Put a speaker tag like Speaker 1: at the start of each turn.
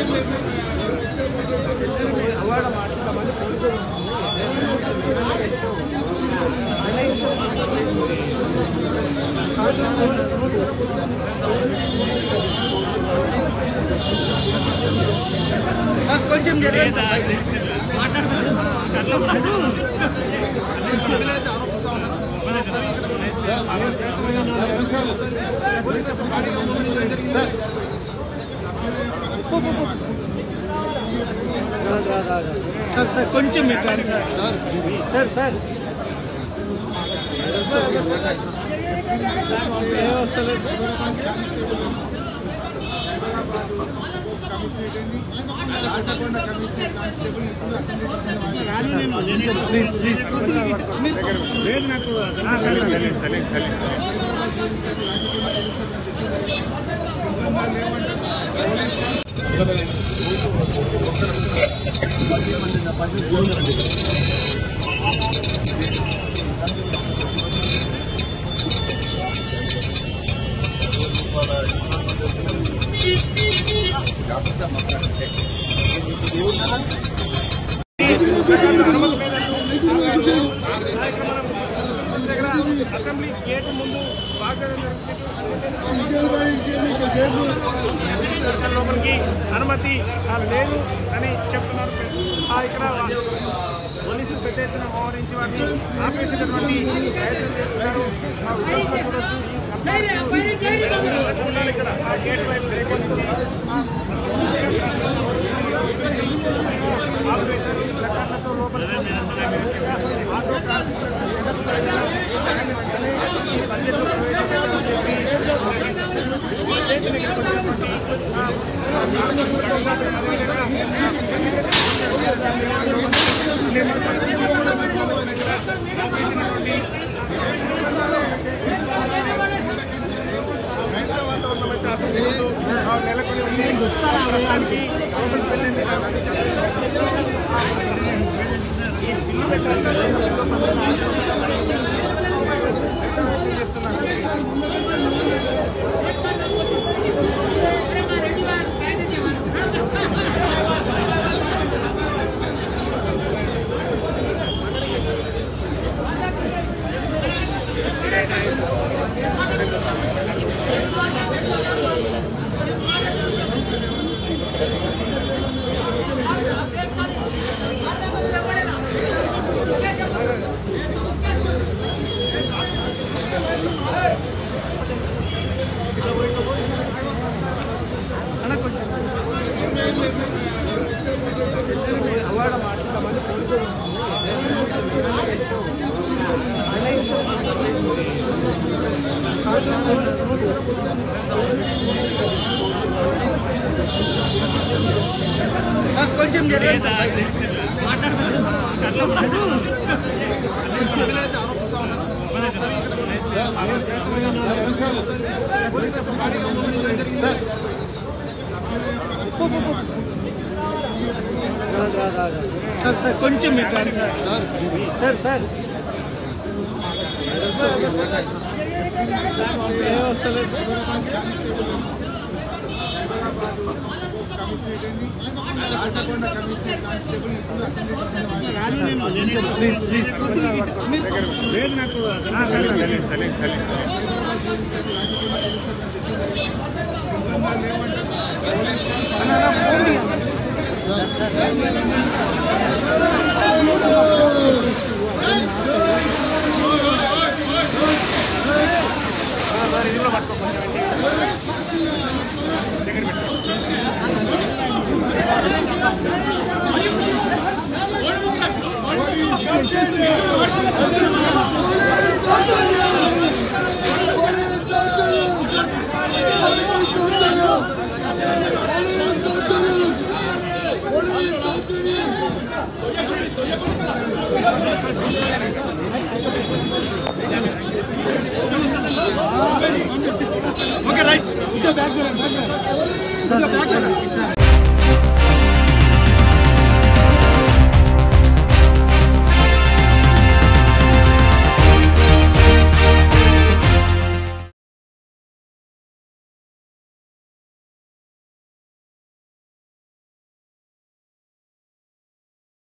Speaker 1: కొంచెం జరగండి sir sir కొంచెం ఇటు రండి సార్ సార్ సార్ ఏం వస్తలేదు
Speaker 2: అసెంబ్లీ గేట్ ముందు వాగ్దానం లోపలికి అనుమతి ఆ, లేదు అని చెప్తున్నారు ఆ, ఇక్కడ పోలీసులు పెద్ద ఎత్తున మోహరించి వారిని ఆపేసేటటువంటి ప్రయత్నం చేస్తున్నారు ఆ ఉద్దేశంలో చూడొచ్చు ఉండాలి ఇక్కడ ఆ గేట్ వైపు రేపటి నుంచి ఆ, ఆపేశారు ప్లకార్డులతో లోపలికి ఆటో నెలకొని ఉంది ప్రస్తుతానికి లోపలికి వెళ్ళింది ఈ బిల్లు
Speaker 1: అన్న కొంచెం అవార్డు మాట్లాడమని పోలీసులు కొంచెం జరగండి సార్ సార్ కొంచెం ఇటు రండి సార్ సార్ సార్ ఏం వస్తలేదు
Speaker 2: ఓకే రైట్